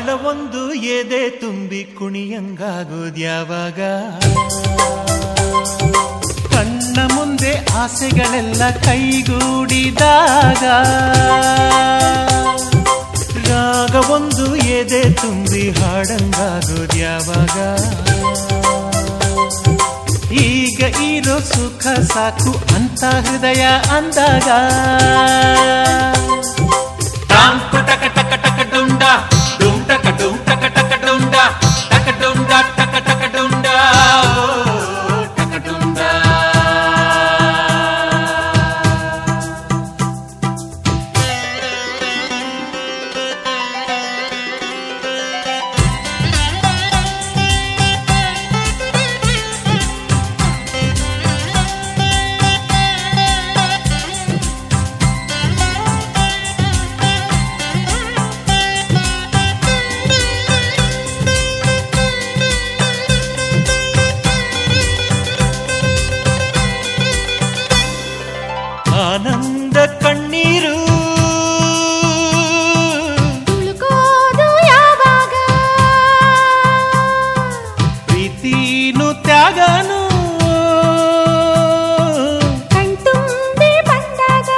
ತಾಳವೊಂದು ಎದೆ ತುಂಬಿ ಕುಣಿಯಂಗಾಗೋದ್ಯಾವಾಗ ಕಣ್ಣ ಮುಂದೆ ಆಸೆಗಳೆಲ್ಲ ಕೈಗೂಡಿದಾಗ ರಾಗವೊಂದು ಎದೆ ತುಂಬಿ ಹಾಡಂಗಾಗೋದ್ಯಾವಾಗ ಈಗ ಇರೋ ಸುಖ ಸಾಕು ಅಂತ ಹೃದಯ ಅಂದಾಗ ಟಾಂಕು ಟಕ ಟಕ ಟಕ ಡುಂಡ ಡುಂ ಟಕ ಡುಂ ಟಕ ಟಕ ಡುಂಡ ಟಕ ಡುಂಡ ಟಕ ಟಕ ಡುಂಡ ಓ, ಟಕ ಡುಂಡ ಆನಂದ ಕಣ್ಣೀರು ತುಳುಕೋದು ಯಾವಾಗ ಪ್ರೀತಿನು ತ್ಯಾಗನು ಕಣ್ತುಂಬಿ ಬಂದಾಗ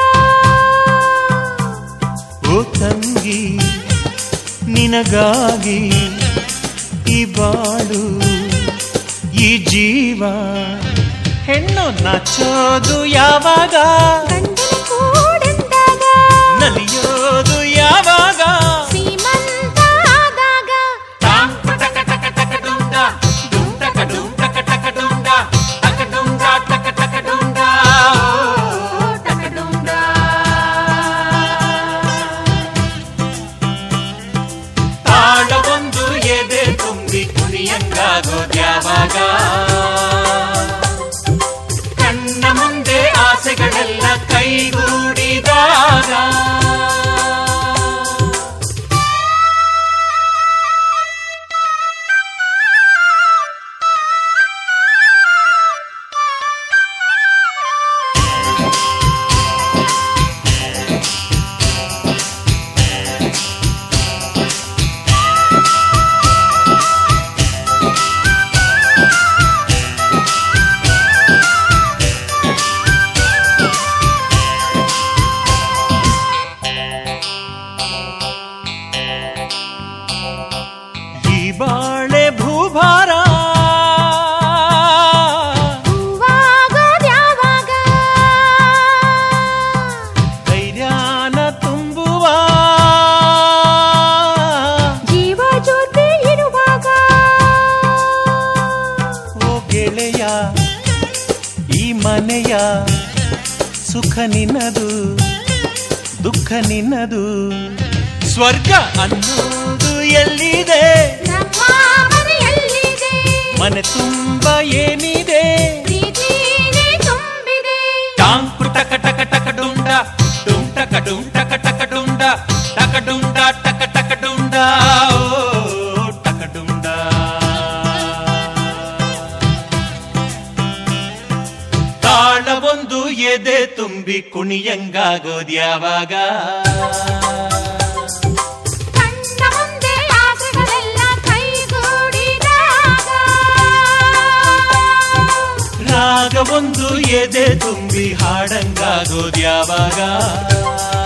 ಓ ತಂಗಿ ನಿನಗಾಗಿ ಈ ಬಾಳು ಈ ಜೀವ ಹೆಣ್ಣು ನಾಚೋದು ಯಾವಾಗ ಗಂಡನ ಕೂಡೆಂದಾಗ ನಲಿಯೋದು ಯಾವಾಗ ಸೀಮಂತ ಆದಾಗ ಟಾಂಕು ಟಕ ಟಕ ಟಕ ಡುಂಡ, ಡುಂ ಟಕ ಡುಂ ಟಕ ಟಕ ಡುಂಡ, ಟಕ ಡುಂಡ ಟಕ ಟಕ ಡುಂಡ, ಓ, ಟಕ ಡುಂಡ. ತಾಳವೊಂದು ಎದೆ ತುಂಬಿ ಕುಣಿಯಂಗಾಗೋದ್ಯಾವಾಗ ಕಣ್ಣ ಮುಂದೆ ಆಸೆಗಳೆಲ್ಲ ಕೈಗೂಡಿದಾಗ ಈ ಬಾಳೆ ಭೂಭಾರ ಹೂವಾಗೋದ್ ಯಾವಾಗ ಧೈರ್ಯಾನ ತುಂಬುವ ಜೀವ ಜ್ಯೋತಿ ಇರುವಾಗ ಓ ಗೆಳೆಯ ಈ ಮನೆಯ ಸುಖ ನಿನ್ನದು ದುಃಖ ನಿನ್ನದು ಸ್ವರ್ಗ ಅನ್ನೋದು ಎಲ್ಲಿದೆ ನಮ್ಮ ಮನೆಯಲ್ಲಿದೆ ಮನೆ ತುಂಬ ಏನಿದೆ ಪ್ರೀತಿನೇ ತುಂಬಿದೆ ಟಾಂಕು ಟಕ ಟಕ ಟಕ ಡುಂಡ ಡುಂ ಟಕ ಡುಂ ಟಕ ಟಕ ಡುಂಡ ಟಕ ಡುಂಡ ಟಕ ಟಕ ಡುಂಡ ಓ, ಟಕ ಡುಂಡ ತಾಳವೊಂದು ಎದೆ ತುಂಬಿ ಕುಣಿಯಂಗಾಗೋದ್ಯಾವಾಗ ಕಣ್ಣ ಮುಂದೆ ಆಸೆಗಳೆಲ್ಲ ಕೈಗೂಡಿದಾಗ ರಾಗವೊಂದು ಎದೆ ತುಂಬಿ ಹಾಡಂಗಾಗೋದ್ಯಾವಾಗ